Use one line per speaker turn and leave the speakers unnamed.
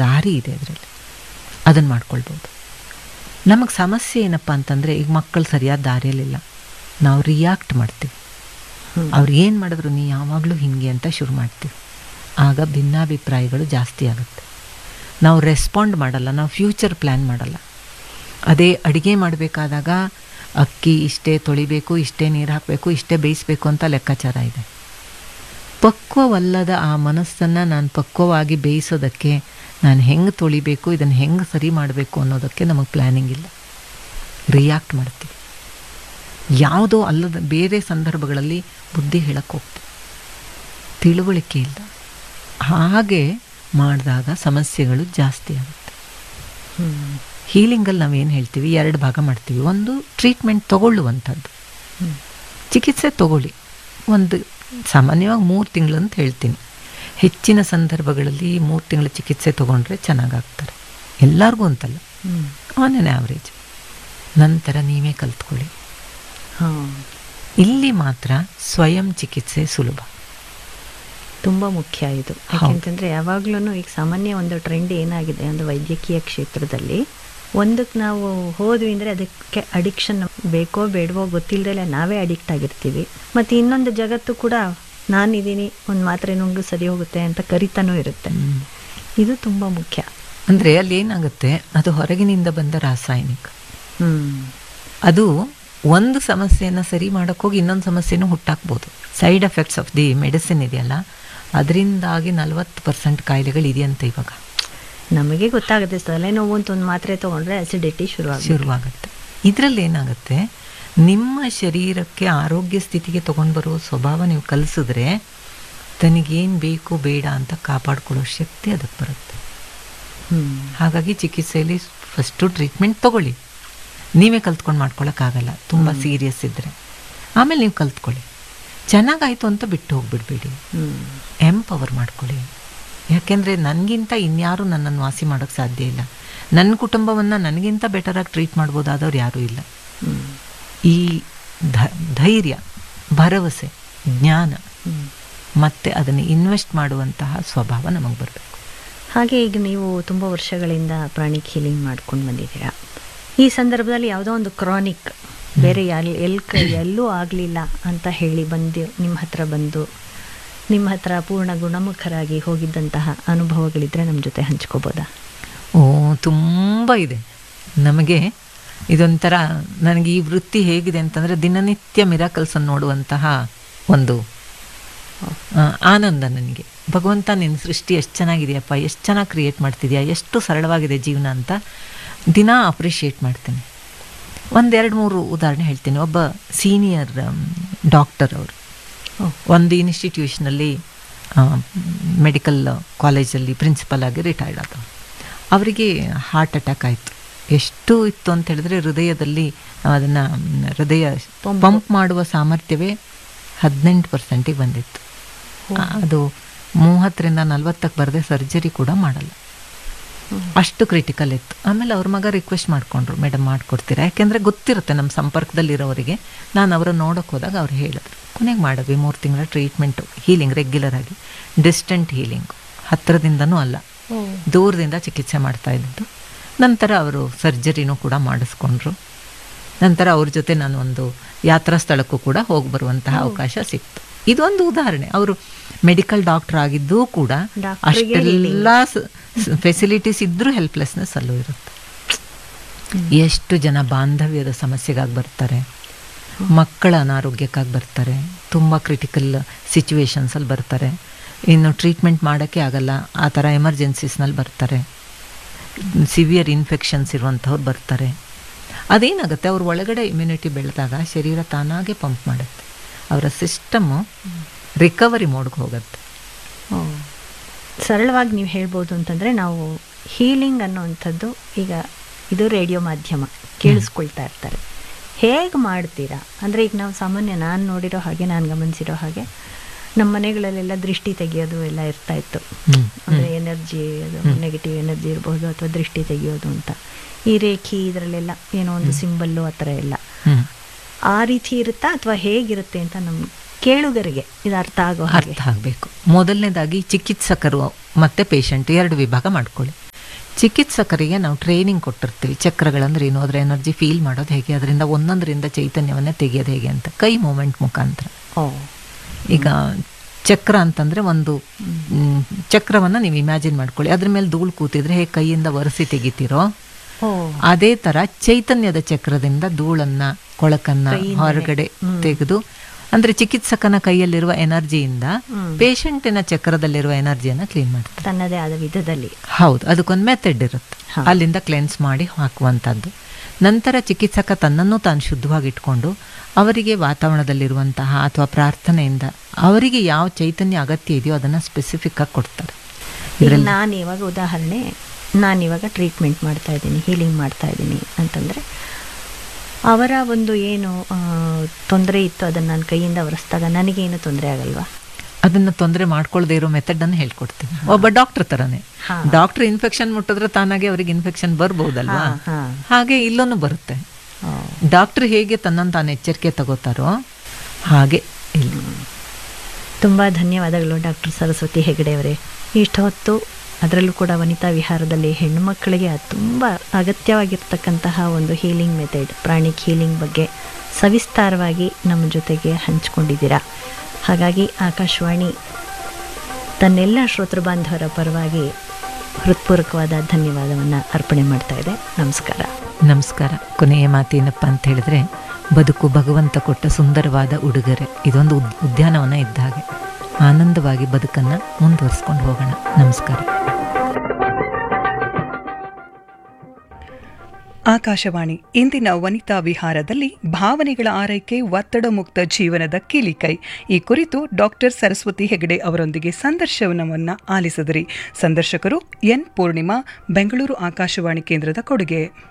ದಾರಿ ಇದೆ ಅದರಲ್ಲಿ ಅದನ್ನು ಮಾಡ್ಕೊಳ್ಬೋದು ನಮಗೆ ಸಮಸ್ಯೆ ಏನಪ್ಪ ಅಂತಂದರೆ ಈಗ ಮಕ್ಕಳು ಸರಿಯಾದ ದಾರಿಯಲ್ಲಿಲ್ಲ ನಾವು ರಿಯಾಕ್ಟ್ ಮಾಡ್ತೀವಿ ಅವ್ರು ಏನು ಮಾಡಿದ್ರು ನೀ ಯಾವಾಗಲೂ ಹಿಂಗೆ ಅಂತ ಶುರು ಮಾಡ್ತೀವಿ ಆಗ ಭಿನ್ನಾಭಿಪ್ರಾಯಗಳು ಜಾಸ್ತಿ ಆಗುತ್ತೆ ನಾವು ರೆಸ್ಪಾಂಡ್ ಮಾಡಲ್ಲ ನಾವು ಫ್ಯೂಚರ್ ಪ್ಲ್ಯಾನ್ ಮಾಡಲ್ಲ ಅದೇ ಅಡುಗೆ ಮಾಡಬೇಕಾದಾಗ ಅಕ್ಕಿ ಇಷ್ಟೇ ತೊಳಿಬೇಕು ಇಷ್ಟೇ ನೀರು ಹಾಕಬೇಕು ಇಷ್ಟೇ ಬೇಯಿಸಬೇಕು ಅಂತ ಲೆಕ್ಕಾಚಾರ ಇದೆ ಪಕ್ವವಲ್ಲದ ಆ ಮನಸ್ಸನ್ನು ನಾನು ಪಕ್ವವಾಗಿ ಬೇಯಿಸೋದಕ್ಕೆ ನಾನು ಹೆಂಗೆ ತೊಳಿಬೇಕು ಇದನ್ನು ಹೆಂಗೆ ಸರಿ ಮಾಡಬೇಕು ಅನ್ನೋದಕ್ಕೆ ನಮಗೆ ಪ್ಲ್ಯಾನಿಂಗ್ ಇಲ್ಲ ರಿಯಾಕ್ಟ್ ಮಾಡ್ತೀವಿ ಯಾವುದೋ ಅಲ್ಲದ ಬೇರೆ ಸಂದರ್ಭಗಳಲ್ಲಿ ಬುದ್ಧಿ ಹೇಳಕ್ಕೆ ಹೋಗ್ತೀವಿ ತಿಳುವಳಿಕೆ ಇಲ್ಲ ಹಾಗೆ ಮಾಡಿದಾಗ ಸಮಸ್ಯೆಗಳು ಜಾಸ್ತಿ ಆಗುತ್ತೆ ಹೀಲಿಂಗಲ್ಲಿ ನಾವೇನು ಹೇಳ್ತೀವಿ ಎರಡು ಭಾಗ ಮಾಡ್ತೀವಿ ಒಂದು ಟ್ರೀಟ್ಮೆಂಟ್ ತಗೊಳ್ಳುವಂಥದ್ದು ಚಿಕಿತ್ಸೆ ತಗೊಳ್ಳಿ ಒಂದು ಸಾಮಾನ್ಯವಾಗಿ ಮೂರು ತಿಂಗಳು ಅಂತ ಹೇಳ್ತೀನಿ ಹೆಚ್ಚಿನ ಸಂದರ್ಭಗಳಲ್ಲಿ ಮೂರು ತಿಂಗಳ ಚಿಕಿತ್ಸೆ ತೊಗೊಂಡ್ರೆ ಚೆನ್ನಾಗಾಗ್ತಾರೆ ಎಲ್ಲರಿಗೂ ಅಂತಲ್ಲ ಆನ್ ಆನ್ ಆ್ಯಾವ್ರೇಜ್ ನಂತರ ನೀವೇ ಕಲ್ತ್ಕೊಳ್ಳಿ
ಹಾಂ
ಇಲ್ಲಿ ಮಾತ್ರ ಸ್ವಯಂ ಚಿಕಿತ್ಸೆ ಸುಲಭ
ತುಂಬ ಮುಖ್ಯ ಇದು ಯಾಕೆಂತಂದರೆ ಯಾವಾಗ್ಲೂ ಈಗ ಸಾಮಾನ್ಯ ಒಂದು ಟ್ರೆಂಡ್ ಏನಾಗಿದೆ ಒಂದು ವೈದ್ಯಕೀಯ ಕ್ಷೇತ್ರದಲ್ಲಿ ಒಂದಕ್ಕೆ ನಾವು ಹೋದ್ವಿ ಅಂದರೆ ಅದಕ್ಕೆ ಅಡಿಕ್ಷನ್ ಬೇಕೋ ಬೇಡವೋ ಗೊತ್ತಿಲ್ಲದಲ್ಲೇ ನಾವೇ ಅಡಿಕ್ಟ್ ಆಗಿರ್ತೀವಿ ಮತ್ತು ಇನ್ನೊಂದು ಜಗತ್ತು ಕೂಡ ನಾನಿದ್ದೀನಿ ಒಂದು ಮಾತ್ರೆ ನುಂಗು ಸರಿ ಹೋಗುತ್ತೆ ಅಂತ ಕರಿತಾನೂ ಇರುತ್ತೆ ಇದು ತುಂಬ ಮುಖ್ಯ
ಅಂದರೆ ಅಲ್ಲಿ ಏನಾಗುತ್ತೆ ಅದು ಹೊರಗಿನಿಂದ ಬಂದ ರಾಸಾಯನಿಕ
ಹ್ಞೂ
ಅದು ಒಂದು ಸಮಸ್ಯೆಯನ್ನು ಸರಿ ಮಾಡೋಕ್ಕೆ ಹೋಗಿ ಇನ್ನೊಂದು ಸಮಸ್ಯೆನೂ ಹುಟ್ಟಾಕ್ಬೋದು side effects of the medicine ಇದೆಯಲ್ಲ ಅದರಿಂದಾಗಿ ನಲವತ್ತು ಪರ್ಸೆಂಟ್ ಕಾಯಿಲೆಗಳು ಇದೆಯಂತೆ ಇವಾಗ
ನಮಗೆ ಗೊತ್ತಾಗುತ್ತೆ ತಲೆನೋವು ಅಂತ ಒಂದು ಮಾತ್ರೆ ತೊಗೊಂಡ್ರೆ ಅಸಿಡಿಟಿ ಶುರುವಾಗುತ್ತೆ
ಶುರುವಾಗುತ್ತೆ ಇದರಲ್ಲಿ ಏನಾಗುತ್ತೆ ನಿಮ್ಮ ಶರೀರಕ್ಕೆ ಆರೋಗ್ಯ ಸ್ಥಿತಿಗೆ ತೊಗೊಂಡು ಬರೋ ಸ್ವಭಾವ ನೀವು ಕಲಿಸಿದ್ರೆ ತನಗೇನು ಬೇಕು ಬೇಡ ಅಂತ ಕಾಪಾಡ್ಕೊಳ್ಳೋ ಶಕ್ತಿ ಅದಕ್ಕೆ ಬರುತ್ತೆ
ಹ್ಞೂ
ಹಾಗಾಗಿ ಚಿಕಿತ್ಸೆಯಲ್ಲಿ ಫಸ್ಟು ಟ್ರೀಟ್ಮೆಂಟ್ ತಗೊಳ್ಳಿ ನೀವೇ ಕಲ್ತ್ಕೊಂಡು ಮಾಡ್ಕೊಳಕ್ಕಾಗಲ್ಲ ತುಂಬ ಸೀರಿಯಸ್ ಇದ್ದರೆ ಆಮೇಲೆ ನೀವು ಕಲ್ತ್ಕೊಳ್ಳಿ ಚೆನ್ನಾಗಾಯಿತು ಅಂತ ಬಿಟ್ಟು ಹೋಗ್ಬಿಡ್ಬೇಡಿ
ಹ್ಞೂ
ಎಂಪವರ್ ಮಾಡ್ಕೊಳ್ಳಿ ಯಾಕೆಂದರೆ ನನಗಿಂತ ಇನ್ಯಾರೂ ನನ್ನನ್ನು ವಾಸಿ ಮಾಡೋಕ್ಕೆ ಸಾಧ್ಯ ಇಲ್ಲ ನನ್ನ ಕುಟುಂಬವನ್ನು ನನಗಿಂತ ಬೆಟರಾಗಿ ಟ್ರೀಟ್ ಮಾಡ್ಬೋದಾದವ್ರು ಯಾರೂ ಇಲ್ಲ
ಹ್ಞೂ
ಈ ಧ- ಧೈರ್ಯ ಭರವಸೆ ಜ್ಞಾನ
ಹ್ಞೂ
ಮತ್ತು ಅದನ್ನು ಇನ್ವೆಸ್ಟ್ ಮಾಡುವಂತಹ ಸ್ವಭಾವ ನಮಗೆ ಬರಬೇಕು
ಹಾಗೆ ಈಗ ನೀವು ತುಂಬ ವರ್ಷಗಳಿಂದ ಪ್ರಾಣಿಕ್ ಹೀಲಿಂಗ್ ಮಾಡ್ಕೊಂಡು ಬಂದಿದ್ದೀರಾ ಈ ಸಂದರ್ಭದಲ್ಲಿ ಯಾವುದೋ ಒಂದು ಕ್ರಾನಿಕ್ ಬೇರೆ ಎಲ್ ಎಲ್ ಕ ಎಲ್ಲೂ ಆಗಲಿಲ್ಲ ಅಂತ ಹೇಳಿ ಬಂದು ನಿಮ್ಮ ಹತ್ರ ಬಂದು ನಿಮ್ಮ ಹತ್ರ ಪೂರ್ಣ ಗುಣಮುಖರಾಗಿ ಹೋಗಿದ್ದಂತಹ ಅನುಭವಗಳಿದ್ರೆ ನಮ್ಮ ಜೊತೆ ಹಂಚ್ಕೋಬೋದಾ
ಓ ತುಂಬ ಇದೆ ನಮಗೆ ಇದೊಂಥರ ನನಗೆ ಈ ವೃತ್ತಿ ಹೇಗಿದೆ ಅಂತಂದರೆ ದಿನನಿತ್ಯ ಮಿರಾಕಲ್ಸನ್ನು ನೋಡುವಂತಹ ಒಂದು ಆ, ಆನಂದ ನನಗೆ ಭಗವಂತ ನಿನ್ನ ಸೃಷ್ಟಿ ಎಷ್ಟು ಚೆನ್ನಾಗಿದೆಯಪ್ಪ ಎಷ್ಟು ಚೆನ್ನಾಗಿ ಕ್ರಿಯೇಟ್ ಮಾಡ್ತಿದ್ಯಾ ಎಷ್ಟು ಸರಳವಾಗಿದೆ ಜೀವನ ಅಂತ ದಿನ ಅಪ್ರಿಷಿಯೇಟ್ ಮಾಡ್ತೇನೆ ಒಂದೆರಡು ಮೂರು ಉದಾಹರಣೆ ಹೇಳ್ತೀನಿ ಒಬ್ಬ ಸೀನಿಯರ್ ಡಾಕ್ಟರ್ ಅವರು ಒಂದು ಇನ್ಸ್ಟಿಟ್ಯೂಷನಲ್ಲಿ ಮೆಡಿಕಲ್ ಕಾಲೇಜಲ್ಲಿ ಪ್ರಿನ್ಸಿಪಲ್ ಆಗಿ ರಿಟೈರ್ಡ್ ಆದವರು ಅವರಿಗೆ ಹಾರ್ಟ್ ಅಟ್ಯಾಕ್ ಆಯಿತು ಎಷ್ಟು ಇತ್ತು ಅಂತ ಹೇಳಿದ್ರೆ ಹೃದಯದಲ್ಲಿ ಅದನ್ನು ಹೃದಯ ಪಂಪ್ ಮಾಡುವ ಸಾಮರ್ಥ್ಯವೇ ಹದಿನೆಂಟು ಪರ್ಸೆಂಟಿಗೆ ಬಂದಿತ್ತು ಆ, ಅದು ಮೂವತ್ತರಿಂದ ನಲ್ವತ್ತಕ್ಕೆ ಬರದೆ ಸರ್ಜರಿ ಕೂಡ ಮಾಡಲ್ಲ ಅಷ್ಟು ಕ್ರಿಟಿಕಲ್ ಇತ್ತು ಆಮೇಲೆ ಅವ್ರ ಮಗ ರಿಕ್ವೆಸ್ಟ್ ಮಾಡಿಕೊಂಡ್ರು ಮೇಡಮ್ ಮಾಡಿಕೊಡ್ತೀರಾ ಯಾಕೆಂದರೆ ಗೊತ್ತಿರುತ್ತೆ ನಮ್ಮ ಸಂಪರ್ಕದಲ್ಲಿರೋರಿಗೆ ನಾನು ಅವರನ್ನು ನೋಡೋಕೆ ಹೋದಾಗ ಅವ್ರು ಹೇಳಿದ್ರು ಕೊನೆಗೆ ಮಾಡಿದ್ವಿ ಮೂರು ತಿಂಗಳ ಟ್ರೀಟ್ಮೆಂಟು ಹೀಲಿಂಗ್ ರೆಗ್ಯುಲರ್ ಆಗಿ ಡಿಸ್ಟೆಂಟ್ ಹೀಲಿಂಗು ಹತ್ತಿರದಿಂದನೂ ಅಲ್ಲ ದೂರದಿಂದ ಚಿಕಿತ್ಸೆ ಮಾಡ್ತಾ ಇದ್ದು ನಂತರ ಅವರು ಸರ್ಜರಿನೂ ಕೂಡ ಮಾಡಿಸ್ಕೊಂಡ್ರು ನಂತರ ಅವ್ರ ಜೊತೆ ನಾನು ಒಂದು ಯಾತ್ರಾ ಸ್ಥಳಕ್ಕೂ ಕೂಡ ಹೋಗಿ ಬರುವಂತಹ ಅವಕಾಶ ಸಿಕ್ತು ಇದೊಂದು ಉದಾಹರಣೆ ಅವರು ಮೆಡಿಕಲ್ ಡಾಕ್ಟರ್ ಆಗಿದ್ದೂ ಕೂಡ
ಡಾಕ್ಟ್ರಿಗೆ
ಅಷ್ಟೆಲ್ಲ ಫೆಸಿಲಿಟೀಸ್ ಇದ್ರೂ ಹೆಲ್ಪ್ಲೆಸ್ನೆಸ್ ಅಲ್ಲೂ ಇರುತ್ತೆ ಎಷ್ಟು ಜನ ಬಾಂಧವ್ಯದ ಸಮಸ್ಯೆಗಾಗಿ ಬರ್ತಾರೆ ಮಕ್ಕಳ ಅನಾರೋಗ್ಯಕ್ಕಾಗಿ ಬರ್ತಾರೆ ತುಂಬ ಕ್ರಿಟಿಕಲ್ ಸಿಚುವೇಶನ್ಸಲ್ಲಿ ಬರ್ತಾರೆ ಇನ್ನು ಟ್ರೀಟ್ಮೆಂಟ್ ಮಾಡೋಕ್ಕೆ ಆಗಲ್ಲ ಆ ಥರ ಎಮರ್ಜೆನ್ಸೀಸ್ನಲ್ಲಿ ಬರ್ತಾರೆ ಸಿವಿಯರ್ ಇನ್ಫೆಕ್ಷನ್ಸ್ ಇರುವಂಥವ್ರು ಬರ್ತಾರೆ ಅದೇನಾಗುತ್ತೆ ಅವ್ರ ಒಳಗಡೆ ಇಮ್ಯುನಿಟಿ ಬೆಳೆದಾಗ ಶರೀರ ತಾನಾಗೆ ಪಂಪ್ ಮಾಡುತ್ತೆ ಅವರ ಸಿಸ್ಟಮ್ಮು ರಿಕವರಿ ಮೋಡ್ಗೆ ಹೋಗುತ್ತೆ
ಸರಳವಾಗಿ ನೀವು ಹೇಳ್ಬೋದು ಅಂತಂದರೆ ನಾವು ಹೀಲಿಂಗ್ ಅನ್ನೋವಂಥದ್ದು ಈಗ ಇದು ರೇಡಿಯೋ ಮಾಧ್ಯಮ ಕೇಳಿಸ್ಕೊಳ್ತಾ ಇರ್ತಾರೆ ಹೇಗೆ ಮಾಡ್ತೀರಾ ಅಂದರೆ ಈಗ ನಾವು ಸಾಮಾನ್ಯ ನಾನು ನೋಡಿರೋ ಹಾಗೆ ನಾನು ಗಮನಿಸಿರೋ ಹಾಗೆ ನಮ್ಮ ಮನೆಗಳಲ್ಲೆಲ್ಲ ದೃಷ್ಟಿ ತೆಗೆಯೋದು ಎಲ್ಲ ಇರ್ತಾ ಇತ್ತು
ಹ್ಮ್,
ಅಂದರೆ ಎನರ್ಜಿ ಅದು ನೆಗೆಟಿವ್ ಎನರ್ಜಿ ಇರಬಹುದು ಅಥವಾ ದೃಷ್ಟಿ ತೆಗೆಯೋದು ಅಂತ ಈ ರೇಖಿ ಇದರಲ್ಲೆಲ್ಲ ಏನೋ ಒಂದು ಸಿಂಬಲ್ಲು ಆ ಥರ ಎಲ್ಲ
ಹ್ಮ್.
ಆ ರೀತಿ ಇರುತ್ತಾ ಅಥವಾ ಹೇಗಿರುತ್ತೆ ಅಂತ ನಮ್ಮ ಕೇಳುಗರಿಗೆ ಇದು ಅರ್ಥ ಆಗೋ ಹಾಗೆ
ಅರ್ಥ ಆಗಬೇಕು ಮೊದಲನೇದಾಗಿ ಚಿಕಿತ್ಸಕರು ಮತ್ತು ಪೇಷಂಟ್ ಎರಡು ವಿಭಾಗ ಮಾಡ್ಕೊಳ್ಳಿ ಚಿಕಿತ್ಸಕರಿಗೆ ನಾವು ಟ್ರೈನಿಂಗ್ ಕೊಟ್ಟಿರ್ತೀವಿ ಚಕ್ರಗಳಂದ್ರೆ ಏನು ಅದರ ಎನರ್ಜಿ ಫೀಲ್ ಮಾಡೋದು ಹೇಗೆ ಅದರಿಂದ ಒಂದೊಂದರಿಂದ ಚೈತನ್ಯವನ್ನು ತೆಗೆಯೋದು ಹೇಗೆ ಅಂತ ಕೈ ಮೂಮೆಂಟ್ ಮುಖಾಂತರ
ಓ
ಈಗ ಚಕ್ರ ಅಂತಂದ್ರೆ ಒಂದು ಮ್, ಚಕ್ರವನ್ನ ನೀವು ಇಮ್ಯಾಜಿನ್ ಮಾಡ್ಕೊಳ್ಳಿ ಅದ್ರ ಮೇಲೆ ಧೂಳು ಕೂತಿದ್ರೆ ಹೇಗೆ ಕೈಯಿಂದ ಒರೆಸಿ ತೆಗಿತೀರೋ
ಓ
ಅದೇ ತರ ಚೈತನ್ಯದ ಚಕ್ರದಿಂದ ಧೂಳನ್ನ ಕೊಳಕನ್ನ ಹೊರಗಡೆ ತೆಗೆದು ಅಂದ್ರೆ ಚಿಕಿತ್ಸಕನ ಕೈಯಲ್ಲಿರುವ ಎನರ್ಜಿಯಿಂದ ಪೇಷಂಟಿನ ಚಕ್ರದಲ್ಲಿರುವ ಎನರ್ಜಿಯನ್ನ ಕ್ಲೀನ್ ಮಾಡ್ತಾರೆ
ತನ್ನದೇ ಆದ ವಿಧದಲ್ಲಿ
ಹೌದು ಅದಕ್ಕೊಂದು ಮೆಥಡ್ ಇರುತ್ತೆ
ಹಾ.
ಅಲ್ಲಿಂದ ಕ್ಲೆನ್ಸ್ ಮಾಡಿ ಹಾಕುವಂಥದ್ದು ನಂತರ ಚಿಕಿತ್ಸಕ ತನ್ನನ್ನು ತಾನು ಶುದ್ಧವಾಗಿ ಇಟ್ಕೊಂಡು ಅವರಿಗೆ ವಾತಾವರಣದಲ್ಲಿರುವಂತಹ ಅಥವಾ ಪ್ರಾರ್ಥನೆಯಿಂದ ಅವರಿಗೆ ಯಾವ ಚೈತನ್ಯ ಅಗತ್ಯ ಇದೆಯೋ ಅದನ್ನು ಸ್ಪೆಸಿಫಿಕ್ ಆಗಿ ಕೊಡ್ತಾರೆ
ಈಗ ನಾನು ಇವಾಗ ಉದಾಹರಣೆ ನಾನು ಇವಾಗ ಟ್ರೀಟ್ಮೆಂಟ್ ಮಾಡ್ತಾ ಇದ್ದೀನಿ ಹೀಲಿಂಗ್ ಮಾಡ್ತಾ ಇದ್ದೀನಿ ಅಂತಂದರೆ ಅವರ ಒಂದು ಏನು ತೊಂದರೆ ಇತ್ತು ಅದನ್ನು ನನ್ನ ಕೈಯಿಂದ ಒರೆಸಿದಾಗ ನನಗೇನು ತೊಂದರೆ ಆಗಲ್ವಾ
ಅದನ್ನ ತೊಂದರೆ ಮಾಡ್ಕೊಳ್ಳದೆ ಇರೋ ಮೆಥಡ್ ಅನ್ನು ಹೇಳ್ಕೊಡ್ತೀನಿ ಒಬ್ಬ ಡಾಕ್ಟರ್ ತರನೇ
ಹಾ.
ಡಾಕ್ಟರ್ ಇನ್ಫೆಕ್ಷನ್ ಮುಟ್ಟಿದ್ರೆ ತಾನಾಗೆ ಅವರಿಗೆ ಇನ್ಫೆಕ್ಷನ್ ಬರ್ಬೋದಲ್ವಾ
ಹಾ, ಹಾ.
ಹಾಗೆ ಇಲ್ಲೂ ಬರುತ್ತೆ
ಓ.
ಡಾಕ್ಟರ್ ಹೇಗೆ ತನ್ನನ್ನು ತಾನು ಎಚ್ಚರಿಕೆ ತಗೋತಾರೋ ಹಾಗೆ ಇಲ್ಲಿ
ತುಂಬ ಧನ್ಯವಾದಗಳು ಡಾಕ್ಟರ್ ಸರಸ್ವತಿ ಹೆಗಡೆ ಅವರೇ ಇಷ್ಟು ಹೊತ್ತು ಅದರಲ್ಲೂ ಕೂಡ ವನಿತಾ ವಿಹಾರದಲ್ಲಿ ಹೆಣ್ಣುಮಕ್ಕಳಿಗೆ ತುಂಬ ಅಗತ್ಯವಾಗಿರ್ತಕ್ಕಂತಹ ಒಂದು ಹೀಲಿಂಗ್ ಮೆಥಡ್ ಪ್ರಾಣಿಕ್ ಹೀಲಿಂಗ್ ಬಗ್ಗೆ ಸವಿಸ್ತಾರವಾಗಿ ನಮ್ಮ ಜೊತೆಗೆ ಹಂಚಿಕೊಂಡಿದ್ದೀರಾ ಹಾಗಾಗಿ ಆಕಾಶವಾಣಿ ತನ್ನೆಲ್ಲ ಶ್ರೋತೃ ಬಾಂಧವರ ಪರವಾಗಿ ಹೃತ್ಪೂರ್ವಕವಾದ ಧನ್ಯವಾದವನ್ನು ಅರ್ಪಣೆ ಮಾಡ್ತಾ ಇದೆ ನಮಸ್ಕಾರ
ನಮಸ್ಕಾರ ಕೊನೆಯ ಮಾತೇನಪ್ಪ ಅಂತ ಹೇಳಿದ್ರೆ ಬದುಕು ಭಗವಂತ ಕೊಟ್ಟ ಸುಂದರವಾದ ಉಡುಗೊರೆ ಇದೊಂದು ಉದ್- ಉದ್ಯಾನವನ ಇದ್ದ ಹಾಗೆ ಆನಂದವಾಗಿ ಬದುಕನ್ನು ಮುಂದುವರಿಸ್ಕೊಂಡು ಹೋಗೋಣ ನಮಸ್ಕಾರ
ಆಕಾಶವಾಣಿ ಇಂದಿನ ವನಿತಾ ವಿಹಾರದಲ್ಲಿ ಭಾವನೆಗಳ ಆರೈಕೆ ಒತ್ತಡ ಮುಕ್ತ ಜೀವನದ ಕೀಲಿಕೈ ಈ ಕುರಿತು ಡಾಕ್ಟರ್ ಸರಸ್ವತಿ ಹೆಗಡೆ ಅವರೊಂದಿಗೆ ಸಂದರ್ಶನವನ್ನ ಆಲಿಸಿದರಿ ಸಂದರ್ಶಕರು ಎನ್ ಪೂರ್ಣಿಮಾ ಬೆಂಗಳೂರು ಆಕಾಶವಾಣಿ ಕೇಂದ್ರದ ಕೊಡುಗೆ